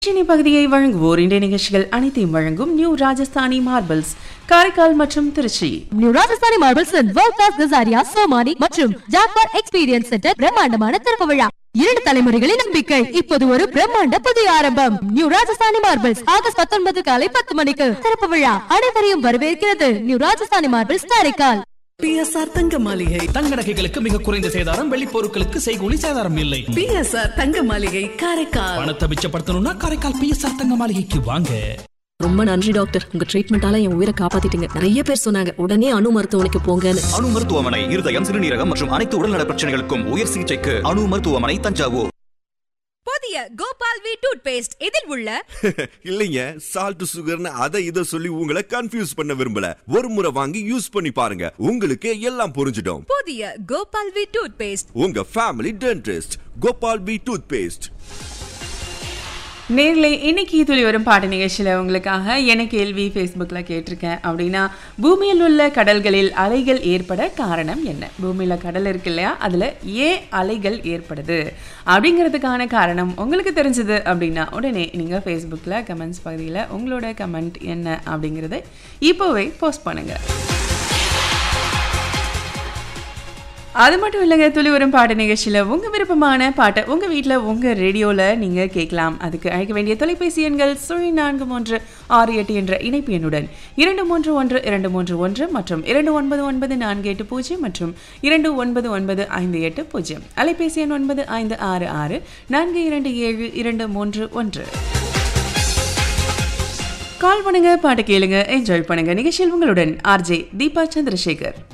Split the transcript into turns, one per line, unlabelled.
சென்னை பகுதியை வழங்குவோர் இன்றைய நிகழ்ச்சிகள் அனைத்தையும் வழங்கும் நியூ ராஜஸ்தானி மார்பிள்ஸ் காரைக்கால் மற்றும் Tiruchi
new Rajasthani marbles world class Kajaria Somany மற்றும் ஜாக்வார் எக்ஸ்பீரியன்ஸ் சென்டர் பிரம்மாண்டமான திறப்பு விழா இரண்டு தலைமுறைகளின் நம்பிக்கை இப்போது ஒரு பிரம்மாண்ட புதிய ஆரம்பம் நியூ ராஜஸ்தானி மார்பிள்ஸ் ஆகஸ்ட் பத்தொன்பது காலை பத்து மணிக்கு திறப்பு விழா அனைவரையும் வரவேற்கிறது new Rajasthani marbles Karaikal
BSR தங்க மாளிகை
தங்க நகைகளுக்கு மிக குறைந்த சேதாரம் வெள்ளி பொருட்களுக்கு செய்கூலி சேதாரம் இல்லை
பிஎஸ்ஆர் தங்க மாளிகை காரைக்கால்
பணத்தை மிச்சப்படுத்தணும்னா காரைக்கால் பிஎஸ்ஆர் தங்க மாளிகைக்கு வாங்க
ரொம்ப நன்றி டாக்டர் உங்க ட்ரீட்மெண்டால என் உயிரை காப்பாத்திட்டீங்க நிறைய பேர் சொன்னாங்க உடனே அணு மருத்துவமனைக்கு போங்கன்னு
அணு மருத்துவமனை இருதயம் சிறுநீரகம் மற்றும் அனைத்து உடல்நல பிரச்சனைகளுக்கும் உயர் சிகிச்சைக்கு அணு மருத்துவமனை தஞ்சாவூர்
புதிய கோபால் வி டூத் பேஸ்ட் இதில் உள்ள
இல்லைங்க சால்ட் சுகர்னு அதை இதை சொல்லி உங்களை கன்ஃபியூஸ் பண்ண விரும்பல ஒரு முறை வாங்கி யூஸ் பண்ணி பாருங்க உங்களுக்கு எல்லாம் புரிஞ்சிடும்
புதிய கோபால் வி டூத் பேஸ்ட்
உங்க ஃபேமிலி டென்டிஸ்ட் கோபால் பி டூத் பேஸ்ட்
நேர்ல இன்னைக்கு துளி வரும் பாட்டு நிகழ்ச்சியில் உங்களுக்காக என்ன கேள்வி ஃபேஸ்புக்கில் கேட்டிருக்கேன் அப்படின்னா பூமியில் உள்ள கடல்களில் அலைகள் ஏற்பட காரணம் என்ன பூமியில் கடல் இருக்கு இல்லையா அதில் ஏன் அலைகள் ஏற்படுது அப்படிங்கிறதுக்கான காரணம் உங்களுக்கு தெரிஞ்சது அப்படின்னா உடனே நீங்கள் ஃபேஸ்புக்கில் கமெண்ட்ஸ் பகுதியில் உங்களோட கமெண்ட் என்ன அப்படிங்கிறத இப்போவே போஸ்ட் பண்ணுங்கள் அது மட்டும் இல்லைங்க துளி வரும் பாட்டு நிகழ்ச்சியில் உங்கள் விருப்பமான பாட்டை உங்கள் வீட்டில் உங்கள் ரேடியோவில் நீங்கள் கேட்கலாம் அதுக்கு அழைக்க வேண்டிய தொலைபேசி எண்கள் சுழி நான்கு மூன்று ஆறு எட்டு என்ற இணைப்பு எண்ணுடன் இரண்டு மூன்று ஒன்று இரண்டு மூன்று ஒன்று மற்றும் இரண்டு ஒன்பது ஒன்பது நான்கு எட்டு பூஜ்ஜியம் மற்றும் இரண்டு ஒன்பது ஒன்பது ஐந்து எட்டு பூஜ்ஜியம் அலைபேசி எண் ஒன்பது ஐந்து ஆறு ஆறு நான்கு இரண்டு ஏழு இரண்டு மூன்று ஒன்று கால் பண்ணுங்க பாட்டு கேளுங்க என்ஜாய் பண்ணுங்க நிகழ்ச்சியில் உங்களுடன் ஆர்ஜே தீபா சந்திரசேகர்